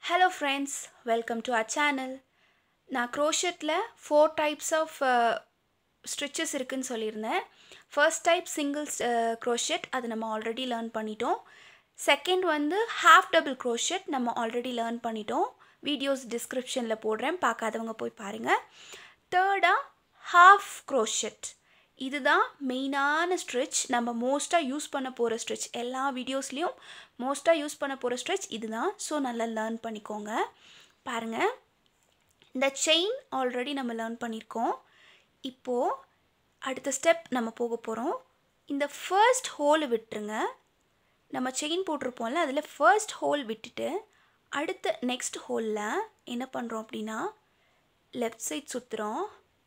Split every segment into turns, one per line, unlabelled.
hello friends welcome to our channel நான் க்ரோஷெட்டில் four types of stitches இருக்குன்னு சொல்லியிருந்தேன் ஃபர்ஸ்ட் டைப் சிங்கிள் க்ரோஷெட் அது நம்ம ஆல்ரெடி லேர்ன் பண்ணிட்டோம் செகண்ட் வந்து ஹாஃப் டபுள் க்ரோஷெட் நம்ம ஆல்ரெடி லேர்ன் பண்ணிட்டோம் வீடியோஸ் டிஸ்கிரிப்ஷனில் போடுறேன் பார்க்காதவங்க போய் பாருங்கள் தேர்டாக ஹாஃப் க்ரோஷெட் இதுதான் மெயினான ஸ்ட்ரிச் நம்ம மோஸ்ட்டாக யூஸ் பண்ண போகிற ஸ்ட்ரிச் எல்லா வீடியோஸ்லேயும் மோஸ்ட்டாக யூஸ் பண்ண போகிற ஸ்ட்ரிச் இதுதான் ஸோ நல்லா லேர்ன் பண்ணிக்கோங்க பாருங்கள் இந்த செயின் ஆல்ரெடி நம்ம லேர்ன் பண்ணியிருக்கோம் இப்போது அடுத்த ஸ்டெப் நம்ம போக போகிறோம் இந்த ஃபர்ஸ்ட் ஹோலை விட்டுருங்க நம்ம செயின் போட்டிருப்போம்ல அதில் ஃபர்ஸ்ட் ஹோல் விட்டுட்டு அடுத்த நெக்ஸ்ட் ஹோலில் என்ன பண்ணுறோம் அப்படின்னா லெஃப்ட் சைட் சுற்றுறோம்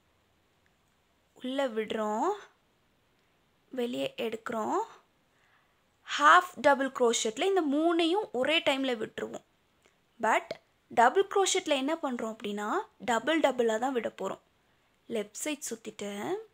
உள்ளே விடுறோம் வெளியே எடுக்கிறோம் ஹாஃப் டபுள் க்ரோஷெட்டில் இந்த மூணையும் ஒரே டைமில் விட்டுருவோம் பட் டபுள் க்ரோஷெட்டில் என்ன பண்ணுறோம் அப்படின்னா டபுள் டபுளாக தான் விட போகிறோம் லெஃப்ட் சைட் சுற்றிட்டு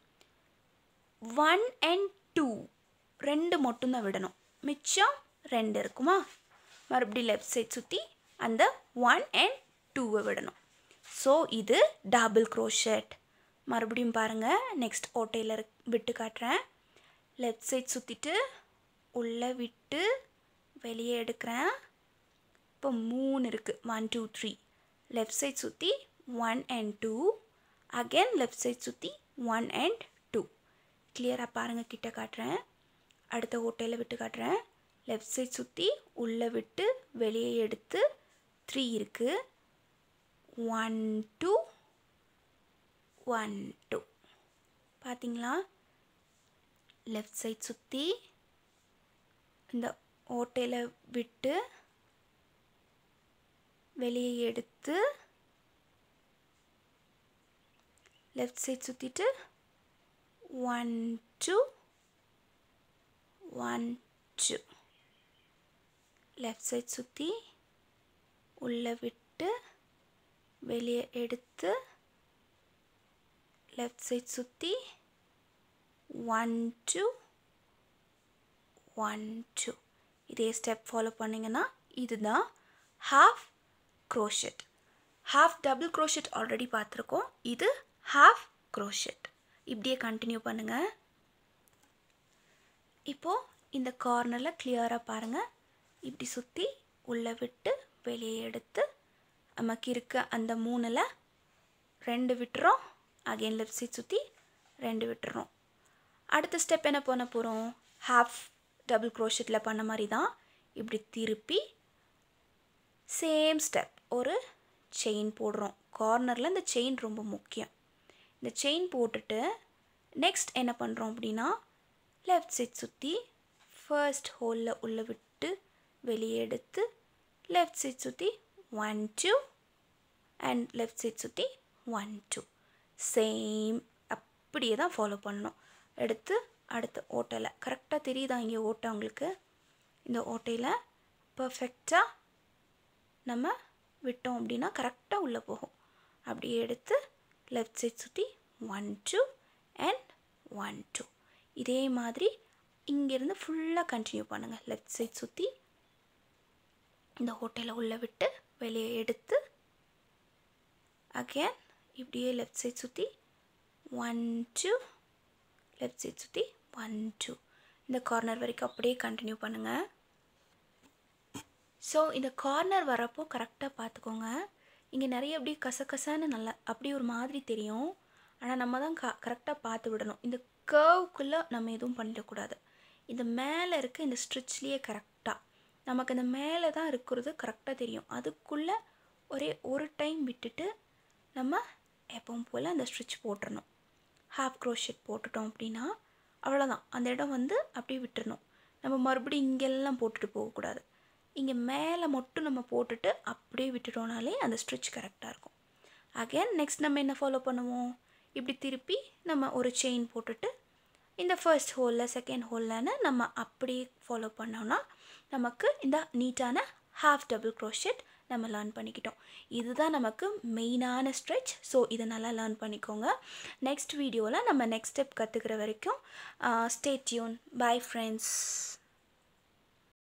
ஒன் அண்ட் டூ ரெண்டு மட்டும்தான் விடணும் மிச்சம் ரெண்டு இருக்குமா மறுபடியும் லெஃப்ட் சைட் சுற்றி அந்த ஒன் அண்ட் டூவை விடணும் ஸோ இது டபுள் க்ரோஷெட் மறுபடியும் பாருங்கள் நெக்ஸ்ட் ஓட்டையில் விட்டு காட்டுறேன் லெஃப்ட் சைட் சுற்றிட்டு உள்ளே விட்டு வெளியே எடுக்கிறேன் இப்போ மூணு இருக்குது one two three left side சுற்றி one and two again left side சுற்றி ஒன் அண்ட் டூ கிளியராக பாருங்கள் கிட்ட காட்டுறேன் அடுத்த ஓட்டையில் விட்டு காட்டுறேன் லெஃப்ட் சைட் சுற்றி உள்ளே விட்டு வெளியே எடுத்து த்ரீ இருக்குது ஒன் டூ ஒன் டூ பார்த்தீங்களா லெஃப்ட் சைட் சுற்றி இந்த ஓட்டையில் விட்டு வெளியே எடுத்து லெஃப்ட் சைட் சுற்றிட்டு one two one two left side சுற்றி உள்ளே விட்டு வெளியே எடுத்து லெஃப்ட் சைட் சுற்றி ஒன் டூ ஒன் டூ இதே ஸ்டெப் ஃபாலோ பண்ணிங்கன்னா இதுதான் half crochet half double crochet already பார்த்துருக்கோம் இது ஹாஃப் க்ரோஷெட் இப்படியே கண்டினியூ பண்ணுங்கள் இப்போது இந்த கார்னரில் கிளியராக பாருங்கள் இப்படி சுற்றி உள்ளே விட்டு வெளியே எடுத்து நமக்கு இருக்க அந்த மூணில் ரெண்டு விட்டுறோம் அகெயின் லெஃப்ட் சைட் சுற்றி ரெண்டு விட்டுறோம் அடுத்த ஸ்டெப் என்ன பண்ண போகிறோம் ஹாஃப் டபுள் க்ரோஷெட்டில் பண்ண மாதிரி தான் இப்படி திருப்பி சேம் ஸ்டெப் ஒரு செயின் போடுறோம் கார்னரில் இந்த செயின் ரொம்ப முக்கியம் இந்த செயின் போட்டுட்டு நெக்ஸ்ட் என்ன பண்ணுறோம் அப்படின்னா லெஃப்ட் சைட் சுற்றி ஃபர்ஸ்ட் ஹோலில் உள்ளே விட்டு வெளியே எடுத்து லெஃப்ட் சைட் சுற்றி one two and left side சுற்றி ஒன் டூ சேம் அப்படியே தான் ஃபாலோ பண்ணணும் எடுத்து அடுத்த ஓட்டையில் கரெக்டாக தெரியுதா இங்கே ஓட்டை உங்களுக்கு இந்த ஓட்டையில் பர்ஃபெக்டாக நம்ம விட்டோம் அப்படின்னா கரெக்டாக உள்ளே போகும் அப்படியே எடுத்து லெஃப்ட் சைட் சுற்றி one two and one two இதே மாதிரி இங்கேருந்து ஃபுல்லாக கண்டினியூ பண்ணுங்கள் லெஃப்ட் சைட் சுற்றி இந்த ஹோட்டலில் உள்ளே விட்டு வெளியே எடுத்து அகேன் இப்படியே லெஃப்ட் சைட் சுற்றி ஒன் டூ லெஃப்ட் சைட் சுற்றி ஒன் டூ இந்த கார்னர் வரைக்கும் அப்படியே கண்டினியூ பண்ணுங்கள் ஸோ இந்த கார்னர் வரப்போ கரெக்டாக பார்த்துக்கோங்க இங்கே நிறைய அப்படியே கசகசான்னு நல்லா அப்படி ஒரு மாதிரி தெரியும் ஆனால் நம்ம தான் க கரெக்டாக பார்த்து விடணும் இந்த கர்வுக்குள்ளே நம்ம எதுவும் பண்ணிடக்கூடாது இந்த மேலே இருக்க இந்த ஸ்ட்ரிச்லேயே கரெக்டாக நமக்கு இந்த மேலே தான் இருக்கிறது கரெக்டாக தெரியும் அதுக்குள்ளே ஒரே ஒரு டைம் விட்டுட்டு நம்ம எப்பவும் போல் அந்த ஸ்ட்ரிச் போட்டுடணும் ஹாஃப் க்ரோஷெட் போட்டுட்டோம் அப்படின்னா அவ்வளோதான் அந்த இடம் வந்து அப்படியே விட்டுறணும் நம்ம மறுபடியும் இங்கெல்லாம் போட்டுட்டு போகக்கூடாது இங்கே மேலே மட்டும் நம்ம போட்டுட்டு அப்படியே விட்டுட்டோம்னாலே அந்த ஸ்ட்ரிச் கரெக்டாக இருக்கும் அகேன் நெக்ஸ்ட் நம்ம என்ன ஃபாலோ பண்ணுவோம் இப்படி திருப்பி நம்ம ஒரு செயின் போட்டுட்டு இந்த ஃபர்ஸ்ட் ஹோலில் செகண்ட் ஹோல்லன்னு நம்ம அப்படியே ஃபாலோ பண்ணோம்னா நமக்கு இந்த நீட்டான ஹாஃப் டபுள் க்ரோஷெட் நம்ம லேர்ன் பண்ணிக்கிட்டோம் இதுதான் நமக்கு மெயினான ஸ்ட்ரெச் ஸோ இதை நல்லா லேர்ன் பண்ணிக்கோங்க நெக்ஸ்ட் வீடியோவில் நம்ம நெக்ஸ்ட் ஸ்டெப் கற்றுக்கிற வரைக்கும் ஸ்டே டியூன் பை ஃப்ரெண்ட்ஸ்